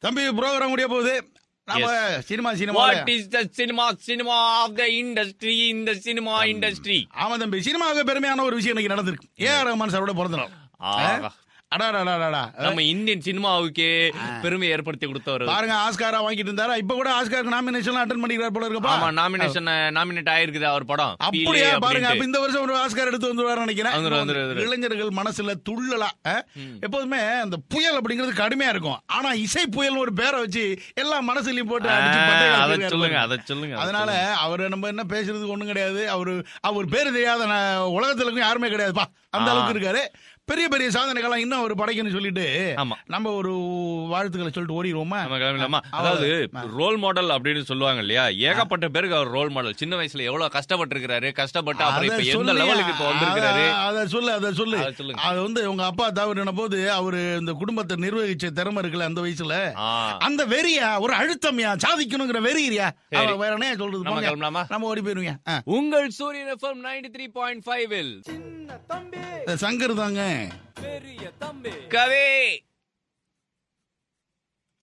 தம்பி ப்ரோக்ராம் முடிய போகுது நம்ம cinema cinema what is the cinema cinema of the industry இந்த சினிமா இண்டஸ்ட்ரி ஆமா தம்பி சினிமாவுக்கு பெருமையான ஒரு விஷயம் இன்னைக்கு நடந்திருக்கு ஏ ஆர் ரஹ்மான் சாரோட பிறந்த நாள் ஆஹா. அடாடாடாடா நம்ம இந்தியன் சினிமாவுக்கே பெருமை ஏற்படுத்தி கொடுத்தவர் பாருங்க ஆஸ்காரா வாங்கிட்டு இருந்தாரா இப்ப கூட ஆஸ்காருக்கு நாமினேஷன் அட்டன் பண்ணிக்கிறார் போல இருக்கப்பா ஆமா நாமினேஷன் நாமினேட் ஆயிருக்குது அவர் படம் அப்படியா PLA பாருங்க அப்ப அப்படின்ட்டு. இந்த வருஷம் ஒரு ஆஸ்கார் எடுத்து வந்துருவாரு நினைக்கிறேன் வந்துரு, வந்துரு, வந்துரு. இளைஞர்கள் மனசுல துள்ளலாம் அஹ்? எப்போதுமே அந்த புயல் அப்படிங்கிறது கடுமையா இருக்கும் ஆனா இசை புயல் ஒரு பேரை வச்சு எல்லா மனசுலயும் போட்டு அடிச்சு பட்டை ஆ, அதை கிளப்பிருக்காரு சொல்லுங்க பாருங்க. அதை சொல்லுங்க அதை அதனால அவரு நம்ம என்ன பேசுறதுக்கு ஒண்ணும் கிடையாது அவரு அவர் பேரு தெரியாத ந- உலகத்துல இருக்கும் யாருமே கிடையாதுப்பா அந்த ஆ. அளவுக்கு இருக்காரு பெரிய பெரிய சாதனைகள்லாம் இன்னும் அவர் படைக்கணும்னு சொல்லிட்டு ஆமா. நம்ம ஒரு வாழ்த்துக்களை சொல்லிட்டு ஓடிடுவோமா நம்ம கிளம்பலாமா அவ- அதாவது ஆ. ரோல் மாடல் அப்படின்னு சொல்லுவாங்க இல்லையா ஏகப்பட்ட பேருக்கு அவர் ரோல் மாடல் சின்ன வயசுல எவ்வளவு கஷ்டப்பட்டு இருக்காரு கஷ்டப்பட்டு அப்புறம் இப்ப அத எந்த சொல்லியா? லெவலுக்கு இப்ப வந்திருக்காரு அத- அத சொல்லு அத சொல்லு அத சொல்லுங்க. அது வந்து உங்க அப்பா தவறுன போது அவரு இந்த குடும்பத்தை நிர்வகிச்ச திறமை இருக்குல்ல அந்த வயசுல ஆ. அந்த வெறியா ஒரு அழுத்தம்யா சாதிக்கணுங்கிற வெறியா சரி. அவ வேற என்ன சொல்றது நம்ம போங்க. கிளம்பலாமா? நம்ம ஓடி போயிருவீங்க ஆ. உங்கள் Suriyan FM ninety three point five இந்த சங்கர் தாங்க கவே